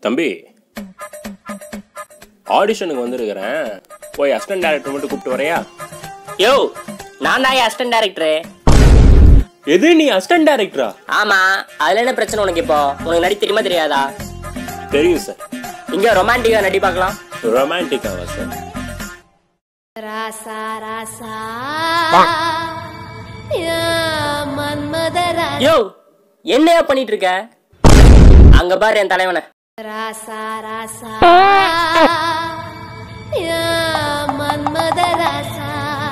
தம்பி ஆடிஷனுக்கு வந்திருக்கிறேன் போய் அசிஸ்டன்ட் டேரக்டர் மட்டும் கூப்பிட்டு வரையா யோ நான் தான் அசிஸ்டன்ட் டைரக்டர் எது நீ அசிஸ்டன்ட் டேரக்டரா ஆமா அதுல என்ன பிரச்சனை உனக்கு இப்போ உனக்கு நடி தெரியுமா தெரியாதா தெரியும் சார் இங்க ரொமான்டிக்கா நடி பார்க்கலாம் ரொமான்டிக்காவா சார் ராசா ராசா யா மன்மத ராசா யோ என்னையா பண்ணிட்டு இருக்க அங்க பாரு என் தலைவனை ராசா ராசா யா மன்மத ராசா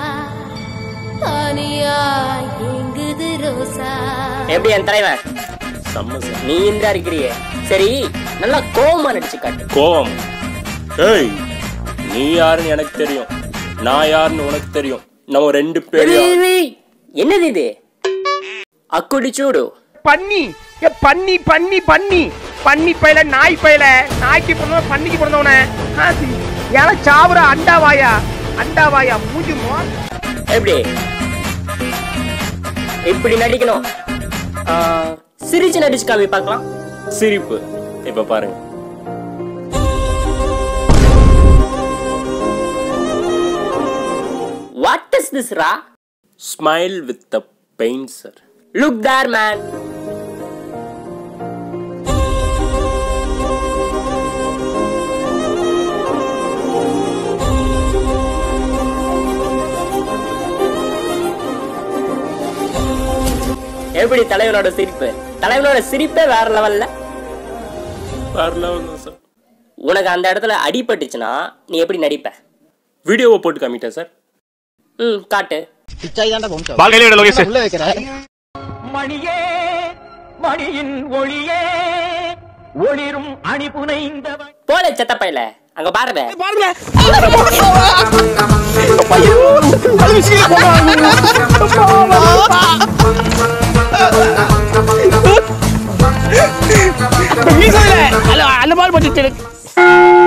பனியா எங்குது ரோசா எப்படி என் தலைவன் செம்ம சார் நீ இந்த இருக்கிறியே சரி நல்லா கோவமா நடிச்சு காட்டு கோவம் ஏய் நீ யாருன்னு எனக்கு தெரியும் நான் யாருன்னு உனக்கு தெரியும் நம்ம ரெண்டு பேரும் யாரு? ஏய், ஏய், என்னது இது அக்குடி சூடு பன்னி ஏ பன்னி பன்னி பன்னி பன்னி பையல நாய் பையல நாய்க்கு பிறந்தவன் பன்னிக்கு பிறந்தவன ஏன்னா சாவுற அண்டாவாயா அண்டாவாயா மூஞ்சி மோ எப்படி இப்படி நடிக்கணும் ஆ, சிரிச்சு நடிச்சு காமி பார்க்கலாம் சிரிப்பு இப்ப பாருங்க what is this raw smile with the pain sir look there man எப்படி தலைவனோட சிரிப்பு தலைவனோட சிரிப்பே வேற லெவல்ல வரல சார் உனக்கு அந்த இடத்துல அடிபட்டுச்சுன்னா நீ எப்படி நடிப்ப வீடியோவை போட்டு காமிட்டேன் சார் ம் காட்டு மணியே மணியின் ஒளியே ஒளிரும் அணிபுனை இந்த போல செத்தப்பையில அங்க பாருங்க அல்ல பால் பட்டு